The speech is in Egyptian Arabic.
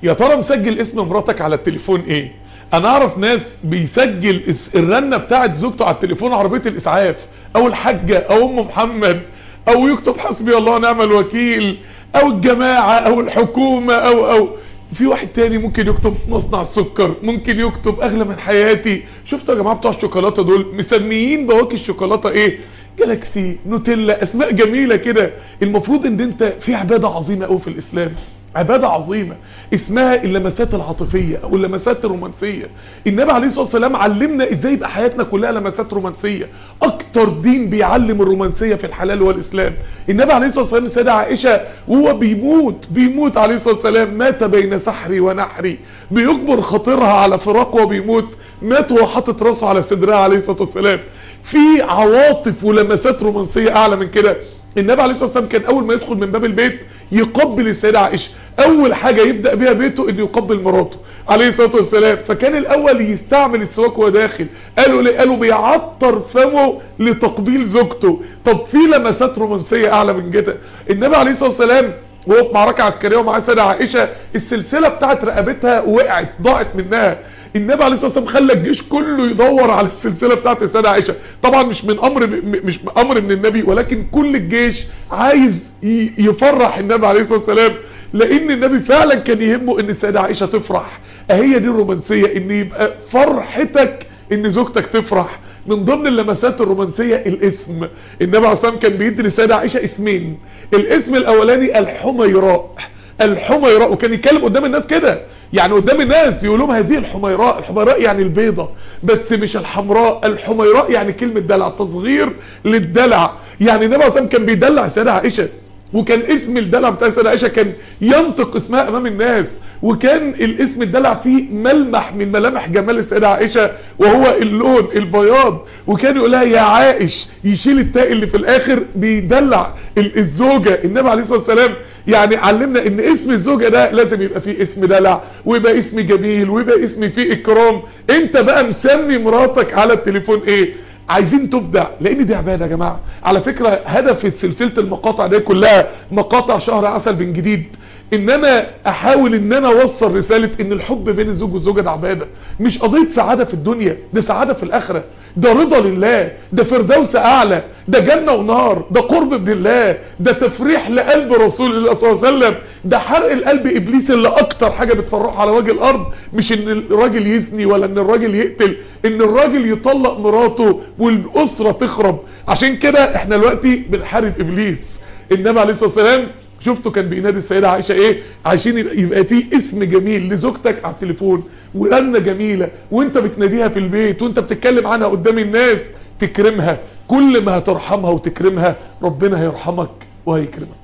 يا ترى مسجل اسم مراتك على التليفون ايه انا اعرف ناس بيسجل اس- الرنه بتاعت زوجته على التليفون عربيه الاسعاف او الحاجه او ام محمد او يكتب حسبي الله ونعم الوكيل او الجماعه او الحكومه او او في واحد تاني ممكن يكتب مصنع السكر ممكن يكتب اغلى من حياتي شفتوا يا جماعه بتوع الشوكولاته دول مسميين بواكي الشوكولاته ايه جالاكسي نوتيلا اسماء جميله كده المفروض ان انت في عباده عظيمه قوي في الاسلام عبادة عظيمة اسمها اللمسات العاطفية او اللمسات الرومانسية النبي عليه الصلاة والسلام علمنا ازاي يبقى حياتنا كلها لمسات رومانسية اكتر دين بيعلم الرومانسية في الحلال والاسلام النبي عليه الصلاة والسلام سيدة عائشة وهو بيموت بيموت عليه الصلاة والسلام مات بين سحري ونحري بيجبر خاطرها على فراق وبيموت مات وهو حاطط راسه على صدرها عليه الصلاة والسلام في عواطف ولمسات رومانسية اعلى من كده النبي عليه الصلاه والسلام كان اول ما يدخل من باب البيت يقبل السيده عائشه اول حاجه يبدا بيها بيته انه يقبل مراته عليه الصلاه والسلام فكان الاول يستعمل السواك وهو داخل قالوا ليه قالوا بيعطر فمه لتقبيل زوجته طب في لمسات رومانسيه اعلى من كده النبي عليه الصلاه والسلام وهو في معركه عسكريه ومعاه سيده عائشه السلسله بتاعت رقبتها وقعت ضاعت منها النبي عليه الصلاه والسلام خلى الجيش كله يدور على السلسله بتاعت السيده عائشه طبعا مش من امر م- مش امر من النبي ولكن كل الجيش عايز ي- يفرح النبي عليه الصلاه والسلام لان النبي فعلا كان يهمه ان السيده عائشه تفرح اهي دي الرومانسيه ان يبقى فرحتك ان زوجتك تفرح من ضمن اللمسات الرومانسيه الاسم النبي عليه الصلاه والسلام كان بيدي للسيده عائشه اسمين الاسم الاولاني الحميراء الحميراء وكان يتكلم قدام الناس كده يعني قدام الناس يقول لهم هذه الحميراء الحميراء يعني البيضة بس مش الحمراء الحميراء يعني كلمة دلع تصغير للدلع يعني النبي عليه الصلاة والسلام كان بيدلع السيدة عائشة وكان اسم الدلع بتاع السيدة عائشة كان ينطق اسمها امام الناس وكان الاسم الدلع فيه ملمح من ملامح جمال السيدة عائشة وهو اللون البياض وكان يقول لها يا عائش يشيل التاء اللي في الاخر بيدلع ال- الزوجة النبي عليه الصلاة والسلام يعني علمنا ان اسم الزوجة ده لازم يبقى فيه اسم دلع ويبقى اسم جميل ويبقى اسم فيه اكرام انت بقى مسمي مراتك على التليفون ايه عايزين تبدع لان دي عباده يا جماعه على فكره هدف سلسله المقاطع دي كلها مقاطع شهر عسل بن جديد ان انا احاول ان انا اوصل رساله ان الحب بين الزوج والزوجه ده عباده مش قضيه سعاده في الدنيا ده سعاده في الاخره ده رضا لله ده فردوس اعلى ده جنه ونار ده قرب من الله ده تفريح لقلب رسول الله صلى الله عليه وسلم ده حرق القلب ابليس اللي اكتر حاجه بتفرحه على وجه الارض مش ان الراجل يزني ولا ان الراجل يقتل ان الراجل يطلق مراته والاسره تخرب عشان كده احنا دلوقتي بنحارب ابليس النبي عليه الصلاه والسلام شفتوا كان بينادي السيدة عائشة ايه عايشين يبقى- يبقى فيه اسم جميل لزوجتك على التليفون ورنة جميلة وانت بتناديها في البيت وانت بتتكلم عنها قدام الناس تكرمها كل ما هترحمها وتكرمها ربنا هيرحمك وهيكرمك